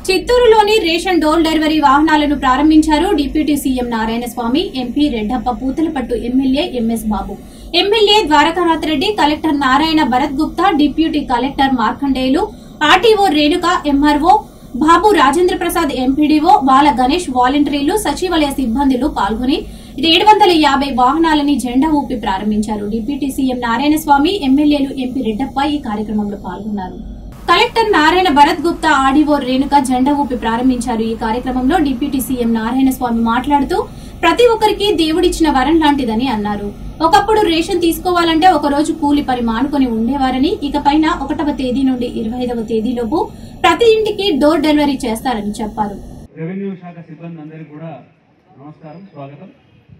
చిత్తూరులోని ration door delivery వాహనాలను ప్రారంభించారు deputy CM Narayanaswamy MP Reddappa Puthalapattu MLA MS Babu MLA Dwarakanath Reddy collector Narayana Bharat Gupta deputy collector Markandeyulu RTO Renuka MRO Babu Rajendra Prasad MPDO Bala Ganesh వాలంటీర్లు సచివాలయ సిబ్బందులు పాల్గొని ఏడు వందల యాభై వాహనాలని జెండా ఊపి ప్రారంభించారు డిప్యూటీ సీఎం నారాయణస్వామి ఎమ్మెల్యేలు ఎంపీ రెడ్డప్ప ఈ కార్యక్రమంలో పాల్గొన్నారు కలెక్టర్ నారాయణ భరత్ గుప్తా ఆడివో రేణుక జెండా ఊపి ప్రారంభించారు ఈ కార్యక్రమంలో డిప్యూటీ సీఎం నారాయణ స్వామి మాట్లాడుతూ ప్రతి ఒక్కరికి దేవుడిచ్చిన వరం లాంటిదని అన్నారు ఒకప్పుడు రేషన్ తీసుకోవాలంటే ఒక రోజు కూలి పని మానుకొని ఉండేవారని ఇకపైన ఒకటవ తేదీ నుండి ఇరవై ఐదవ తేదీలోపు ప్రతి ఇంటికి డోర్ డెలివరీ చేస్తారని చెప్పారు రెవెన్యూ శాఖ సిబ్బంది అందరికీ కూడా నమస్కారం స్వాగతం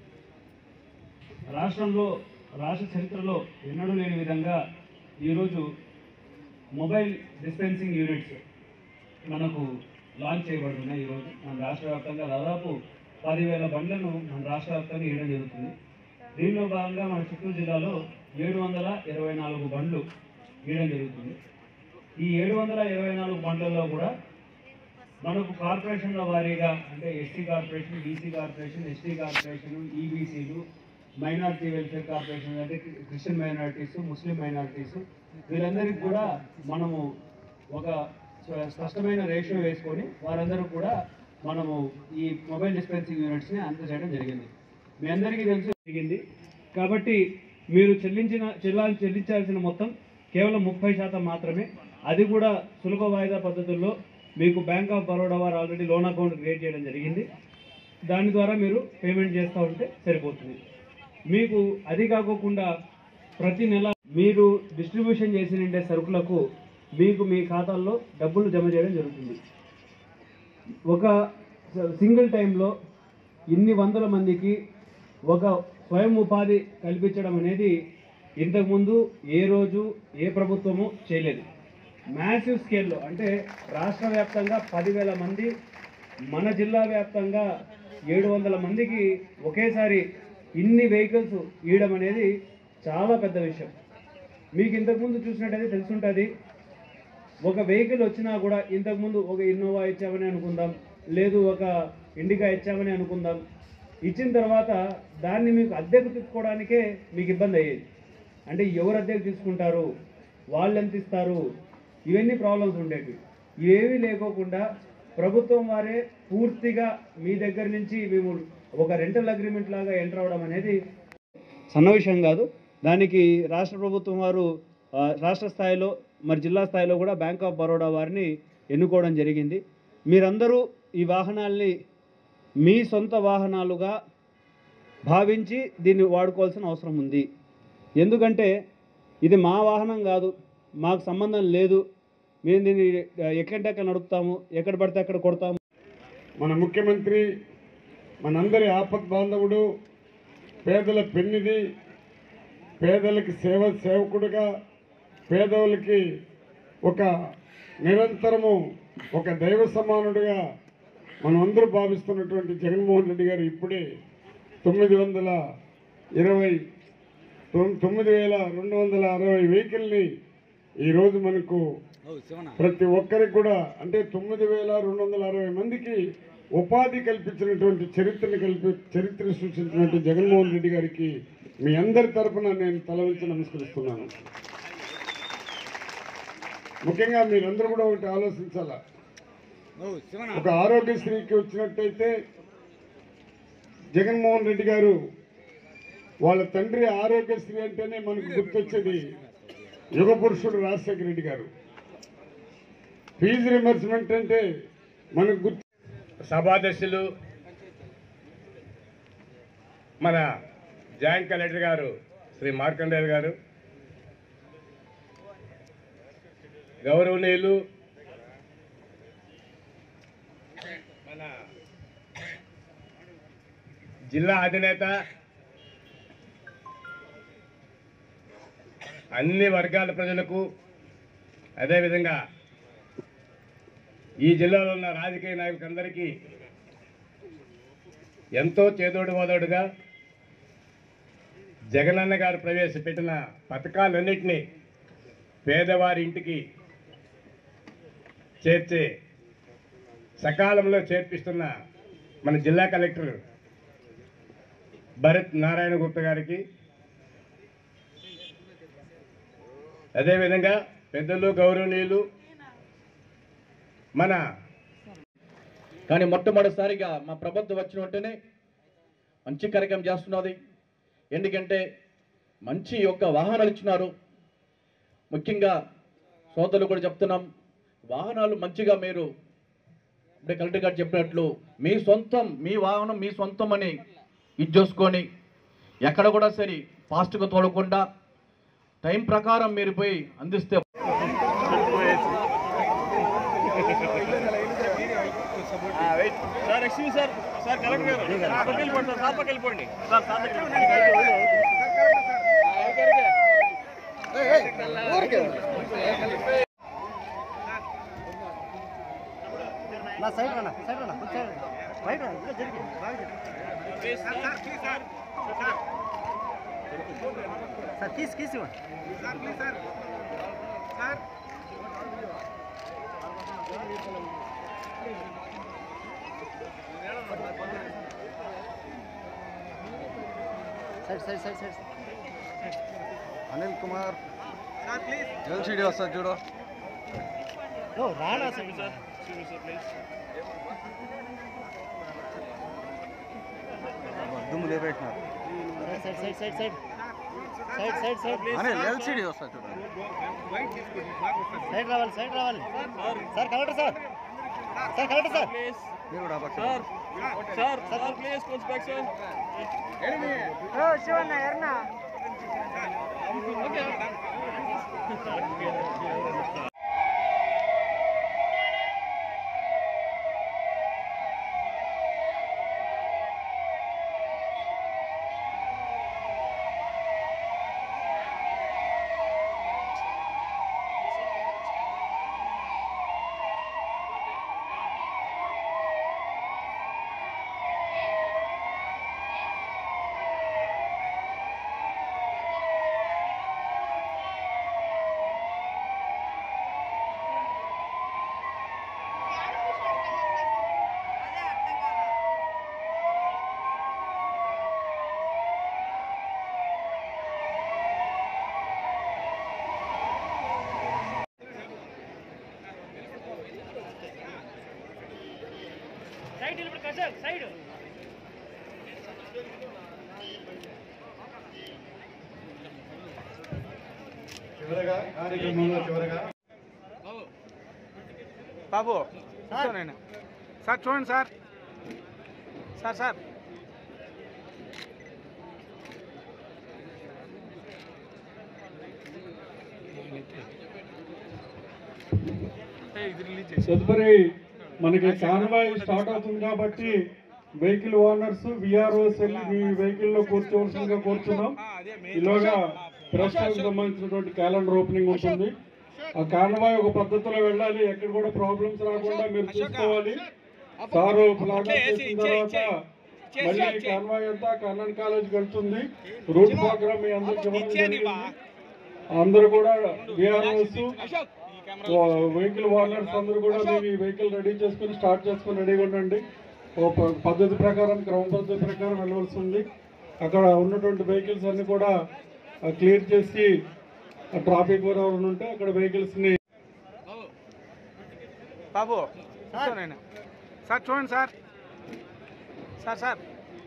రాష్ట్రంలో రాష్ట్ర చరిత్రలో ఎన్నడూ లేని విధంగా ఈరోజు మొబైల్ డిస్పెన్సింగ్ యూనిట్స్ మనకు లాంచ్ చేయబడుతున్నాయి ఈరోజు మన రాష్ట్ర వ్యాప్తంగా దాదాపు పదివేల బండ్లను మన రాష్ట్ర వ్యాప్తంగా ఇవ్వడం జరుగుతుంది దీనిలో భాగంగా మన చిత్తూరు జిల్లాలో ఏడు వందల ఇరవై నాలుగు బండ్లు ఇవ్వడం జరుగుతుంది ఈ ఏడు వందల ఇరవై నాలుగు బండ్లలో కూడా మనకు కార్పొరేషన్ల వారీగా అంటే ST corporation BC corporation ST corporation ఈబీసీలు మైనారిటీ వెల్ఫేర్ కార్పొరేషన్ అంటే క్రిస్టియన్ మైనారిటీస్ ముస్లిం మైనారిటీస్ వీరందరికీ కూడా మనము ఒక స్వ- స్పష్టమైన రేషియో వేసుకొని వారందరూ కూడా మనము ఈ మొబైల్ డిస్పెన్సింగ్ యూనిట్స్ని అందజేయడం జరిగింది మీ అందరికీ తెలుసు జరిగింది కాబట్టి మీరు చెల్లించిన చెల్లాలి చెల్లించాల్సిన మొత్తం కేవలం ముప్పై శాతం మాత్రమే అది కూడా సులభ వాయిదా పద్ధతుల్లో మీకు బ్యాంక్ ఆఫ్ బరోడా వారు ఆల్రెడీ లోన్ అకౌంట్ క్రియేట్ చేయడం జరిగింది దాని ద్వారా మీరు పేమెంట్ చేస్తూ ఉంటే సరిపోతుంది మీకు అది కాకోకుండా ప్రతి నెల మీరు డిస్ట్రిబ్యూషన్ చేసిన సరుకులకు మీకు మీ ఖాతాల్లో డబ్బులు జమ చేయడం జరుగుతుంది ఒక సింగిల్ టైంలో ఇన్ని వందల మందికి ఒక స్వయం ఉపాధి కల్పించడం అనేది ఇంతకుముందు ఏ రోజు ఏ ప్రభుత్వము చేయలేదు మ్యాసివ్ స్కేల్లో అంటే రాష్ట్ర వ్యాప్తంగా పదివేల మంది మన జిల్లా వ్యాప్తంగా ఏడు వందల మందికి ఒకేసారి ఇన్ని వెహికల్స్ ఇవ్వడం అనేది చాలా పెద్ద విషయం మీకు ఇంతకుముందు చూసినట్టయితే తెలుసుంటుంది ఒక వెహికల్ వచ్చినా కూడా ఇంతకుముందు ఒక ఇన్నోవా ఇచ్చామని అనుకుందాం లేదు ఒక ఇండికా ఇచ్చామని అనుకుందాం ఇచ్చిన తర్వాత దాన్ని మీకు అద్దెకు తీసుకోవడానికే మీకు ఇబ్బంది అయ్యేది అంటే ఎవరు అద్దెకు తీసుకుంటారు వాళ్ళు ఎంత ఇస్తారు ఇవన్నీ ప్రాబ్లమ్స్ ఉండేవి ఇవేవి లేకోకుండా ప్రభుత్వం వారే పూర్తిగా మీ దగ్గర నుంచి మేము ఒక రెంటల్ అగ్రిమెంట్ లాగా ఎంటర్ అవడం అనేది సన్న విషయం కాదు దానికి రాష్ట్ర ప్రభుత్వం వారు ఆ, రాష్ట్ర స్థాయిలో మరి జిల్లా స్థాయిలో కూడా బ్యాంక్ ఆఫ్ బరోడా వారిని ఎన్నుకోవడం జరిగింది మీరందరూ ఈ వాహనాల్ని మీ సొంత వాహనాలుగా భావించి దీన్ని వాడుకోవాల్సిన అవసరం ఉంది ఎందుకంటే ఇది మా వాహనం కాదు మాకు సంబంధం లేదు మేము దీన్ని ఎక్కడంటే అక్కడ నడుపుతాము ఎక్కడ పడితే అక్కడ కొడతాము మన ముఖ్యమంత్రి మనందరి ఆపద్ బాంధవుడు పేదల పెన్నిది పేదలకి సేవ సేవకుడుగా పేదవులకి ఒక నిరంతరము ఒక దైవ సమానుడిగా మనం అందరూ భావిస్తున్నటువంటి జగన్మోహన్ రెడ్డి గారు ఇప్పుడే తొమ్మిది వందల ఇరవై తొమ్- తొమ్మిది వేల రెండు వందల అరవై వెహికల్ని ఈరోజు మనకు ప్రతి ఒక్కరికి కూడా అంటే తొమ్మిది వేల రెండు వందల అరవై మందికి ఉపాధి కల్పించినటువంటి చరిత్రను కల్పి చరిత్ర సృష్టించినటువంటి జగన్మోహన్ రెడ్డి గారికి మీ అందరి తరపున నేను తల వంచి నమస్కరిస్తున్నాను ముఖ్యంగా మీరందరూ కూడా ఒకటి ఆలోచించాలా ఒక ఆరోగ్యశ్రీకి వచ్చినట్టయితే జగన్మోహన్ రెడ్డి గారు వాళ్ళ తండ్రి ఆరోగ్యశ్రీ అంటేనే మనకు గుర్తొచ్చేది యుగ పురుషుడు రాజశేఖర రెడ్డి గారు ఫీజు రిమర్స్మెంట్ అంటే మనకు గుర్తు సభాధ్యక్షులు మన జాయింట్ కలెక్టర్ గారు శ్రీ మార్కండేయులు గారు గౌరవనీయులు మన జిల్లా అధినేత అన్ని వర్గాల ప్రజలకు అదేవిధంగా ఈ జిల్లాలో ఉన్న రాజకీయ నాయకులందరికీ ఎంతో చేదోడు వాదోడుగా జగనన్న గారు ప్రవేశపెట్టిన పథకాలన్నింటినీ పేదవారి ఇంటికి చేర్చే సకాలంలో చేర్పిస్తున్న మన జిల్లా కలెక్టర్ భరత్ నారాయణ గుప్త గారికి అదేవిధంగా పెద్దలు గౌరవనీయులు మన కానీ మొట్టమొదటిసారిగా మా ప్రభుత్వం వచ్చిన వెంటనే మంచి కార్యక్రమం చేస్తున్నది ఎందుకంటే మంచి యొక్క వాహనాలు ఇచ్చినారు ముఖ్యంగా సోదరులు కూడా చెప్తున్నాం వాహనాలు మంచిగా మీరు ఇప్పుడే కలెక్టర్ గారు చెప్పినట్లు మీ సొంతం మీ వాహనం మీ సొంతం అని ఇది చూసుకొని ఎక్కడ కూడా సరే ఫాస్ట్గా తోలకుండా టైం ప్రకారం మీరు పోయి అందిస్తే sir excuse sir sir collector గారు పక్కకి వెళ్ళిపోండి సార్ సార్ పక్కకి వెళ్ళిపోండి సార్ సార్ దగ్గర ఉండండి. నా సైడ్ రా సైడ్ రా సైడ్ బయట రా ఇంకా జరిగి బాగా జరిగి సార్ కీస్ కీస్ ఇవ్వండి side side side side Anil Kumar LCD వస్తుంది చూడు ఓ రానా sir sir excuse sir please దుమ్ము లేపెట్టినారు side side side side side side side Anil LCD వస్తుంది చూడు సైడ్ రావాలి సైడ్ రావాలి sir collector sir sir collector sir please మీరు కూడా పక్క సార్ సార్ సార్ ప్లీజ్ కొంచెం బ్యాక్ సార్ చివరగా కార్యక్రమంలో చివరగా బాబు కూర్చోనండి సార్ చూడండి సార్ సార్ సార్ ఇది రిలీజ్ చేసి తదుపరి మనకి కాన్వాయ్ స్టార్ట్ అవుతుంది కాబట్టి వెహికల్ ఓనర్స్ విఆర్ఓస్ వెళ్ళి మీ వెహికల్ లో కూర్చోవలసిందిగా కూర్చున్నాం ఈలోగా ప్రెస్ సంబంధించినటువంటి క్యాలెండర్ ఓపెనింగ్ ఉంటుంది ఆ కాన్వాయ్ ఒక పద్ధతిలో వెళ్ళాలి ఎక్కడ కూడా ప్రాబ్లమ్స్ రాకుండా మీరు చూసుకోవాలి సారు ఫ్లాగ్ ఆఫ్ చేసిన తర్వాత మళ్ళీ కాన్వాయ్ అంతా కన్నన్ కాలేజ్ వెళ్తుంది రూట్ ప్రోగ్రామ్ మీ అందరికి ఇవ్వడం జరిగింది అందరూ కూడా విఆర్ఓస్ వెహికల్ ఓనర్స్ అందరూ కూడా మీ వెహికల్ రెడీ చేసుకుని స్టార్ట్ చేసుకుని రెడీగా ఉండండి ఓ ప- పద్ధతి ప్రకారం క్రమ పద్ధతి ప్రకారం వెళ్ళవలసి ఉంది అక్కడ ఉన్నటువంటి వెహికల్స్ అన్ని కూడా క్లియర్ చేసి ట్రాఫిక్ ఎవరైనా ఉంటే అక్కడ వెహికల్స్ ని బాబు కూర్చోనండి సార్ చూడండి సార్ సార్ సార్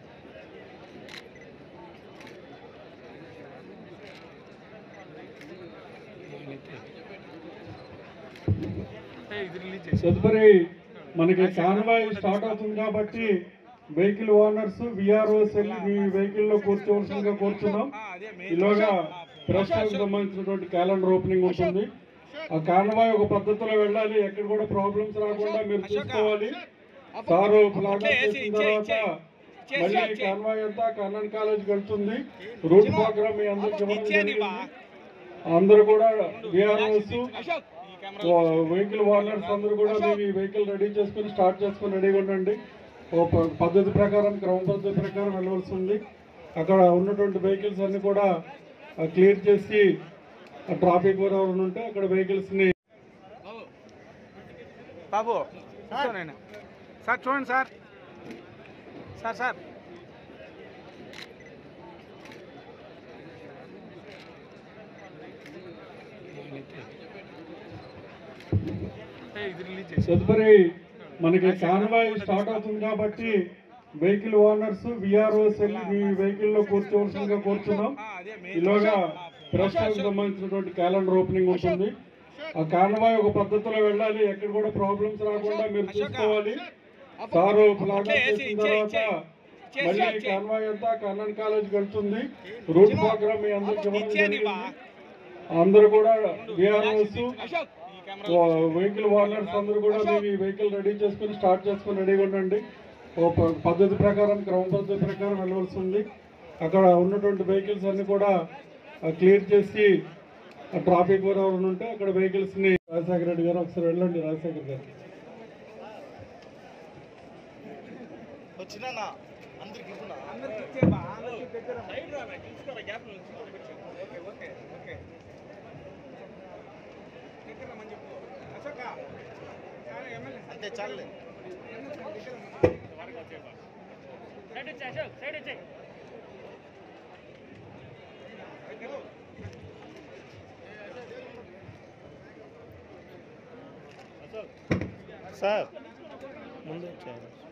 ఇది రిలీజ్ చేసి తదుపరి మనకి కాన్వాయ్ స్టార్ట్ అవుతుంది కాబట్టి వెహికల్ ఓనర్స్ విఆర్ఓస్ వెళ్ళి మీ వెహికల్ లో కూర్చోవలసిందిగా కూర్చున్నాం ఈలోగా ప్రెస్ సంబంధించినటువంటి క్యాలెండర్ ఓపెనింగ్ ఉంటుంది ఆ కాన్వాయ్ ఒక పద్ధతిలో వెళ్ళాలి ఎక్కడ కూడా ప్రాబ్లమ్స్ రాకుండా మీరు చూసుకోవాలి సారు ఫ్లాగ్ ఆఫ్ చేసిన తర్వాత మళ్ళీ కాన్వాయ్ అంతా కన్నన్ కాలేజ్ వెళ్తుంది రూట్ ప్రోగ్రామ్ మీ అందరికి ఇవ్వడం జరిగింది అందరూ కూడా విఆర్ఓస్ వెహికల్ ఓనర్స్ అందరూ కూడా మీ వెహికల్ రెడీ చేసుకుని స్టార్ట్ చేసుకుని రెడీగా ఉండండి ఓ ప- పద్ధతి ప్రకారం క్రమ పద్ధతి ప్రకారం వెళ్ళవలసి ఉంది అక్కడ ఉన్నటువంటి వెహికల్స్ అన్ని కూడా క్లియర్ చేసి ట్రాఫిక్ ఎవరైనా ఉంటే అక్కడ వెహికల్స్ ని బాబు కూర్చోనండి సార్ చూడండి సార్ సార్ సార్ ఏ, ఇది రిలీజ్ చేసి తదుపరి మనకి కాన్వాయ్ స్టార్ట్ అవుతుంది కాబట్టి వెహికల్ ఓనర్స్ విఆర్ఓస్ వెళ్ళి మీ వెహికల్ లో కూర్చోవలసిందిగా కూర్చున్నాం ఈలోగా ప్రెస్ సంబంధించినటువంటి క్యాలెండర్ ఓపెనింగ్ ఉంటుంది ఆ కాన్వాయ్ ఒక పద్ధతిలో వెళ్ళాలి ఎక్కడ కూడా ప్రాబ్లమ్స్ రాకుండా మీరు చూసుకోవాలి సారు ప్లాట్ చేసిన తర్వాత మళ్ళీ కాన్వాయ్ అంతా కన్నన్ కాలేజ్కి వెళ్తుంది రూట్ ప్రోగ్రామ్ మీ అందరికి ఇవ్వడం జరిగింది అందరూ కూడా విఆర్ఓస్ వెహికల్ ఓనర్స్ అందరూ కూడా మీ వెహికల్ రెడీ చేసుకుని స్టార్ట్ చేసుకుని రెడీగా ఉండండి ఓ ప- పద్ధతి ప్రకారం క్రమ పద్ధతి ప్రకారం వెళ్ళవలసి ఉంది అక్కడ ఉన్నటువంటి వెహికల్స్ అన్ని కూడా క్లియర్ చేసి ట్రాఫిక్ కూడా ఎవరైనా ఉంటే అక్కడ వెహికల్స్ ని రాజశేఖర రెడ్డి గారు ఒకసారి వెళ్ళండి రాజశేఖర్ గారు అందరికి ఇచ్చే బా అందరికి దగ్గర ఓకే ఓకే ఓకే దగ్గర రమ్మని చెప్పు అశోక చాలా ఎమ్మెల్యే అంతే చాలే సార్ ముందు వచ్చారు